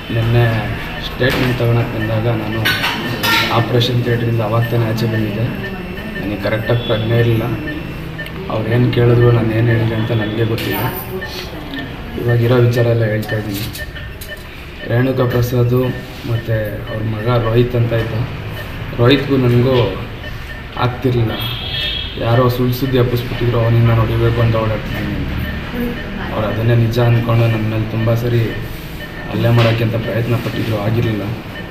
ನಿನ್ನೆ ಸ್ಟೇಟ್ಮೆಂಟ್ ತೊಗೊಳಕ್ಕೆ ಬಂದಾಗ ನಾನು ಆಪ್ರೇಷನ್ ಥಿಯೇಟ್ರಿಂದ ಅವಾಗ ತಾನೇ ಆಚೆ ಬಂದಿದ್ದೆ ನನಗೆ ಕರೆಕ್ಟಾಗಿ ಪ್ರಜ್ಞೆ ಇರಲಿಲ್ಲ ಅವ್ರು ಏನು ಕೇಳಿದ್ರು ನಾನು ಏನು ಹೇಳಿದೆ ಅಂತ ನನಗೆ ಗೊತ್ತಿಲ್ಲ ಇವಾಗಿರೋ ವಿಚಾರ ಎಲ್ಲ ಹೇಳ್ತಾ ಇದ್ದೀನಿ ರೇಣುಕಾ ಪ್ರಸಾದು ಮತ್ತು ಅವ್ರ ಮಗ ರೋಹಿತ್ ಅಂತ ಇದ್ದ ರೋಹಿತ್ಗೂ ನನಗೂ ಆಗ್ತಿರ್ಲಿಲ್ಲ ಯಾರೋ ಸುಳ್ಳು ಸುದ್ದಿ ಹಬ್ಬಿಸ್ಬಿಟ್ಟಿದ್ರು ಅವನಿಂದ ನೋಡಿಬೇಕು ಅಂತ ಓಡಾಡ್ತಿದ್ದೀನಿ ಅಂತ ಅವ್ರು ಅದನ್ನೇ ನಿಜ ಅಂದ್ಕೊಂಡು ನನ್ನ ಮೇಲೆ ತುಂಬ ಸರಿ ಹಲ್ಲೆ ಮಾಡೋಕ್ಕೆ ಅಂತ ಪ್ರಯತ್ನ ಪಟ್ಟಿದ್ರು ಆಗಿರಲಿಲ್ಲ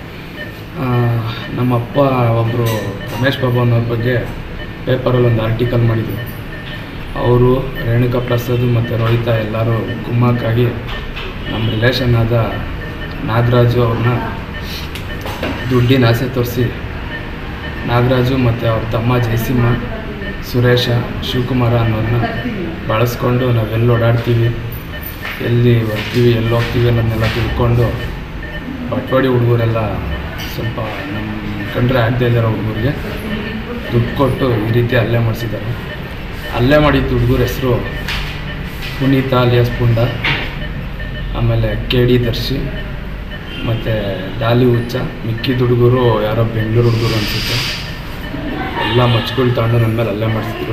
ನಮ್ಮಪ್ಪ ಒಬ್ಬರು ರಮೇಶ್ ಬಾಬು ಅನ್ನೋರ ಬಗ್ಗೆ ಪೇಪರಲ್ಲಿ ಒಂದು ಆರ್ಟಿಕಲ್ ಮಾಡಿದರು ಅವರು ರೇಣುಕಾ ಪ್ರಸಾದ್ ಮತ್ತು ರೋಹಿತ ಎಲ್ಲರೂ ಕುಮ್ಮಕ್ಕಾಗಿ ನಮ್ಮ ರಿಲೇಷನ್ ಆದ ನಾಗರಾಜು ಅವ್ರನ್ನ ದುಡ್ಡಿನ ಆಸೆ ತೋರಿಸಿ ನಾಗರಾಜು ಮತ್ತು ಅವ್ರ ತಮ್ಮ ಜಯಸಿಂಹ ಸುರೇಶ ಶಿವಕುಮಾರ ಅನ್ನೋರನ್ನ ಬಳಸ್ಕೊಂಡು ನಾವೆಲ್ಲಿ ಓಡಾಡ್ತೀವಿ ಎಲ್ಲಿ ಬರ್ತೀವಿ ಎಲ್ಲಿ ಹೋಗ್ತೀವಿ ಅನ್ನೋದನ್ನೆಲ್ಲ ತಿಳ್ಕೊಂಡು ಬಟ್ವಾಡಿ ಹುಡುಗರೆಲ್ಲ ಸ್ವಲ್ಪ ನಮ್ಮ ಕಂಡ್ರೆ ಆಗದೆ ಇದ್ದಾರೋ ಹುಡುಗರಿಗೆ ದುಡ್ಡು ಕೊಟ್ಟು ಈ ರೀತಿ ಹಲ್ಲೆ ಮಾಡಿಸಿದ್ದಾರೆ ಹಲ್ಲೆ ಮಾಡಿದ್ದ ಹುಡುಗರ ಹೆಸರು ಪುನೀತ ಅಲಿಯಾಸ್ ಪುಂಡ ಆಮೇಲೆ ಕೆ ಡಿ ದರ್ಶಿ ಮತ್ತು ಡಾಲಿ ಹುಚ್ಚ ಮಿಕ್ಕಿದ ಹುಡುಗರು ಯಾರೋ ಬೆಂಗಳೂರು ಹುಡುಗರು ಅನಿಸುತ್ತೆ ಎಲ್ಲ ಮಚ್ಗಳು ತಗೊಂಡು ನನ್ನ ಮೇಲೆ ಹಲ್ಲೆ ಮಾಡಿಸಿದ್ರು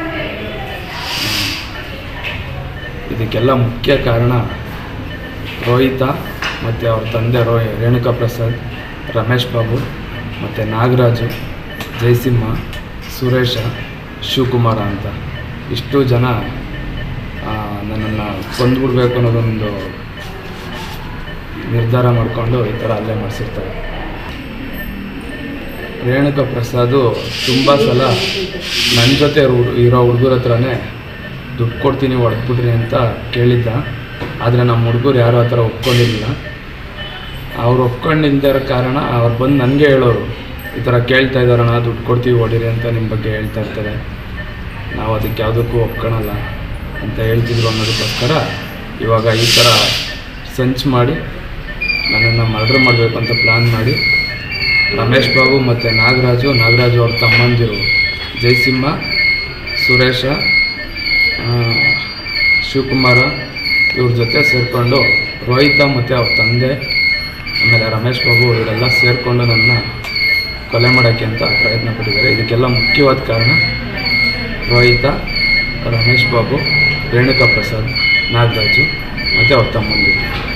ಇದಕ್ಕೆಲ್ಲ ಮುಖ್ಯ ಕಾರಣ ರೋಹಿತ ಮತ್ತು ಅವ್ರ ತಂದೆ ರೋ ರೇಣುಕಾ ಪ್ರಸಾದ್ ರಮೇಶ್ ಬಾಬು ಮತ್ತು ನಾಗರಾಜು ಜಯಸಿಂಹ ಸುರೇಶ ಶಿವಕುಮಾರ ಅಂತ ಇಷ್ಟು ಜನ ನನ್ನನ್ನು ಕೊಂದ್ಬಿಡ್ಬೇಕು ಅನ್ನೋದೊಂದು ನಿರ್ಧಾರ ಮಾಡಿಕೊಂಡು ಈ ಥರ ಹಲ್ಲೆ ಮಾಡಿಸಿರ್ತಾರೆ ರೇಣುಕಾ ಪ್ರಸಾದು ತುಂಬ ಸಲ ನನ್ನ ಜೊತೆ ಹುಡ್- ಇರೋ ಹುಡುಗರ ಹತ್ರನೇ ದುಡ್ಡು ಕೊಡ್ತೀನಿ ಹೊಡೆದ್ಬಿಡ್ರಿ ಅಂತ ಕೇಳಿದ್ದ ಆದರೆ ನಮ್ಮ ಹುಡುಗರು ಯಾರೂ ಆ ಥರ ಒಪ್ಕೊಂಡಿರಲಿಲ್ಲ ಅವ್ರು ಒಪ್ಕೊಂಡಿಲ್ದೇ ಇರೋ ಕಾರಣ ಅವ್ರು ಬಂದು ನನಗೆ ಹೇಳೋರು ಈ ಥರ ಕೇಳ್ತಾ ಇದ್ದಾರಣ್ಣ ದುಡ್ಡು ಕೊಡ್ತೀವಿ ಹೊಡೀರಿ ಅಂತ ನಿಮ್ಮ ಬಗ್ಗೆ ಹೇಳ್ತಾ ಇರ್ತಾರೆ ನಾವು ಅದಕ್ಕೆ ಯಾವುದಕ್ಕೂ ಒಪ್ಕೊಳಲ್ಲ ಅಂತ ಹೇಳ್ತಿದ್ರು ಅನ್ನೋದಕ್ಕೋಸ್ಕರ ಇವಾಗ ಈ ಥರ ಸಂಚು ಮಾಡಿ ನನ್ನನ್ನು ಮರ್ಡ್ರ್ ಮಾಡಬೇಕು ಅಂತ ಪ್ಲ್ಯಾನ್ ಮಾಡಿ ರಮೇಶ್ ಬಾಬು ಮತ್ತು ನಾಗರಾಜು ನಾಗರಾಜು ಅವ್ರ ತಮ್ಮಂದಿರು ಜಯಸಿಂಹ ಸುರೇಶ ಆ, ಶಿವಕುಮಾರ ಇವ್ರ ಜೊತೆ ಸೇರಿಕೊಂಡು ರೋಹಿತ ಮತ್ತು ಅವ್ರ ತಂದೆ ಆಮೇಲೆ ರಮೇಶ್ ಬಾಬು ಇವರೆಲ್ಲ ಸೇರಿಕೊಂಡು ನನ್ನ ಕೊಲೆ ಮಾಡೋಕ್ಕೆ ಅಂತ ಪ್ರಯತ್ನ ಪಟ್ಟಿದ್ದಾರೆ ಇದಕ್ಕೆಲ್ಲ ಮುಖ್ಯವಾದ ಕಾರಣ ರೋಹಿತ ರಮೇಶ್ ಬಾಬು ರೇಣುಕಾ ಪ್ರಸಾದ್ ನಾಗರಾಜು ಮತ್ತು ಅವ್ರ ತಮ್ಮಂದಿರು